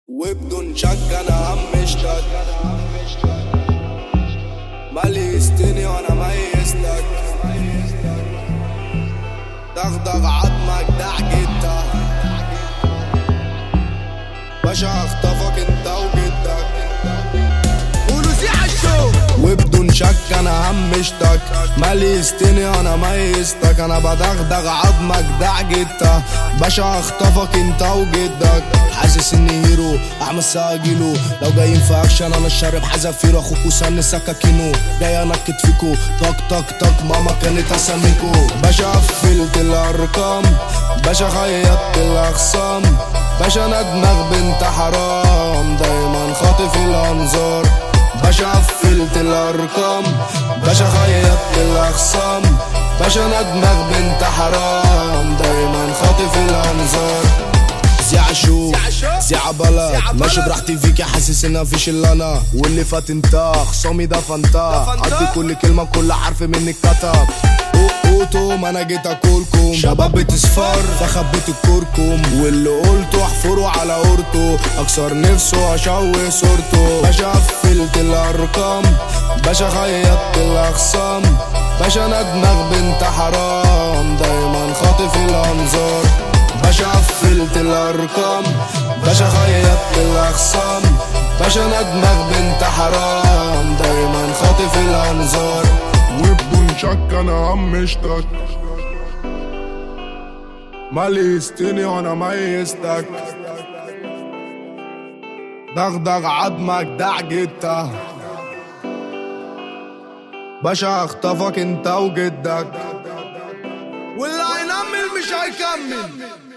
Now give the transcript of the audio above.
وبدون شك انا همشتك مليستني وانا ميزتك دغدغ عظمك دعجتك باشا اخطفك انت وجدك قولوا زيع الشو وبدون شك انا همشتك مليستني انا ميزتك انا بدغدغ عظمك دعجتك باشا اخطفك انت وجدك حاسس اني هيرو احمد ساجيلو لو جايين في اكشن انا الشارب حذافير اخوك وسن سكاكينو جاي انكد فيكو طق طق طق ماما كانت اساميكو باشا قفلت الارقام باشا خيطت الاخصام باشا انا دماغ بنت حرام دايما خاطف الانظار باشا قفلت الارقام باشا خيطت الاخصام باشا انا دماغ بنت حرام دايما خاطف الانظار زيع شو زيع بلد ماشي براحتي فيك حاسس ان مفيش الا انا واللي فات انت خصامي ده فانتا عدي كل كلمه كل حرف مني اتكتب اوتو ما انا جيت اكلكم شباب بتصفر فخبيت الكركم واللي قلته احفره على قورته اكسر نفسه اشوه صورته باشا قفلت الارقام باشا خيطت الاخصام باشا انا دماغ بنت حرام دايما خاطف الانظار باشا قفلت الارقام باشا خيطت الاخصام باشا انا دماغ بنت حرام دايما خاطف الانظار وبدون شك انا همشتك مليستني وانا ميزتك دغدغ عظمك دعجتك باشا اخطفك انت وجدك واللي هينمل مش هيكمل